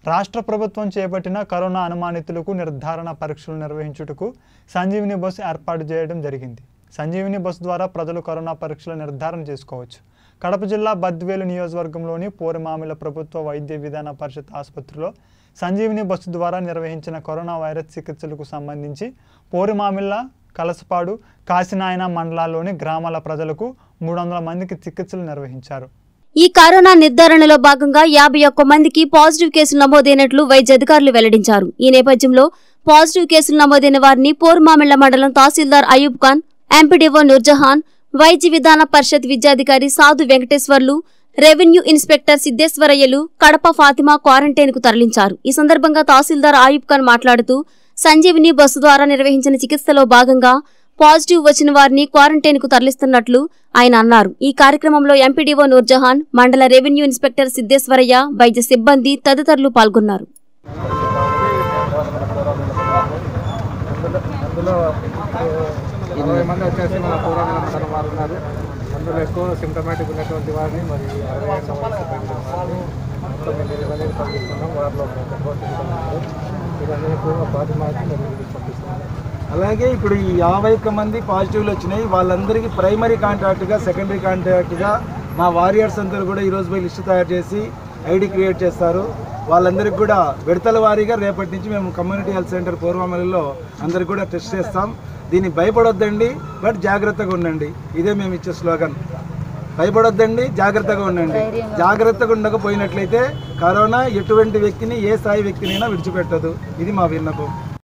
రాష్ట్ర ప్రభుత్వం చేపట్టిన కరోనా అనుమానితులకు నిర్ధారణ పరీక్షలు నిర్వహించుటకు సంజీవిని బస్సు ఏర్పాటు చేయడం జరిగింది సంజీవిని బస్సు ద్వారా ప్రజలు కరోనా పరీక్షలు నిర్ధారణ చేసుకోవచ్చు కడప జిల్లా బద్వేలు నియోజకవర్గంలోని పోరుమామిల ప్రభుత్వ వైద్య విధాన పరిషత్ ఆసుపత్రిలో సంజీవిని బస్సు ద్వారా నిర్వహించిన కరోనా వైరస్ చికిత్సలకు సంబంధించి పోరుమామిళ్ళ కలసపాడు కాశీనాయన మండలాల్లోని గ్రామాల ప్రజలకు మూడు వందల మందికి చికిత్సలు నిర్వహించారు ఈ కరోనా నిర్ధారణలో భాగంగా యాభై ఒక్క మందికి పాజిటివ్ కేసులు నమోదైనట్లు వైద్య అధికారులు వెల్లడించారు ఈ నేపథ్యంలో పాజిటివ్ కేసులు నమోదైన వారిని పోర్మామిళ్ల మండలం తహసీల్దార్ అయూబ్ ఖాన్ ఎంపీడీఓ నూర్జహాన్ వైద్య విధాన పరిషత్ విద్యాధికారి సాధు వెంకటేశ్వర్లు రెవెన్యూ ఇన్స్పెక్టర్ సిద్దేశ్వరయ్యలు కడప ఫాతిమా క్వారంటైన్ కు తరలించారు ఈ సందర్భంగా తహసీల్దార్ అయూబ్ ఖాన్ మాట్లాడుతూ సంజీవిని బస్సు ద్వారా నిర్వహించిన చికిత్సలో భాగంగా పాజిటివ్ వచ్చిన వారిని క్వారంటైన్ కు తరలిస్తున్నట్లు ఆయన అన్నారు ఈ కార్యక్రమంలో ఎంపీడీఓ నూర్జహాన్ మండల రెవెన్యూ ఇన్స్పెక్టర్ సిద్దేశ్వరయ్య వైద్య సిబ్బంది తదితరులు పాల్గొన్నారు అందులో ఇరవై మంది వచ్చేసి మన పూర్వం మండలం వారు ఉన్నారు అందులో ఎక్కువ సిమ్టమాటిక్ ఉన్నటువంటి వారిని మరి అరవై ఏళ్ళ వయసు పైన వారిని తొమ్మిది మందిని పంపిస్తున్నాం వారిలో ఇవన్నీ ఎక్కువ పాతి మార్చి మరి పంపిస్తున్నాం అలాగే ఇప్పుడు ఈ యాభై ఒక్క మంది పాజిటివ్లు వచ్చినాయి వాళ్ళందరికీ ప్రైమరీ కాంటాక్ట్గా సెకండరీ కాంటాక్ట్గా మా వారియర్స్ అందరూ కూడా ఈరోజు పోయి లిస్టు తయారు చేసి ఐడి క్రియేట్ చేస్తారు వాళ్ళందరికీ కూడా విడతల వారీగా రేపటి నుంచి మేము కమ్యూనిటీ హెల్త్ సెంటర్ పూర్వమలలో అందరికి కూడా టెస్ట్ చేస్తాం దీన్ని భయపడొద్దండి బట్ జాగ్రత్తగా ఉండండి ఇదే మేము ఇచ్చే స్లోగన్ భయపడొద్దండి జాగ్రత్తగా ఉండండి జాగ్రత్తగా ఉండకపోయినట్లయితే కరోనా ఎటువంటి వ్యక్తిని ఏ స్థాయి వ్యక్తినైనా విడిచిపెట్టదు ఇది మా విన్నపం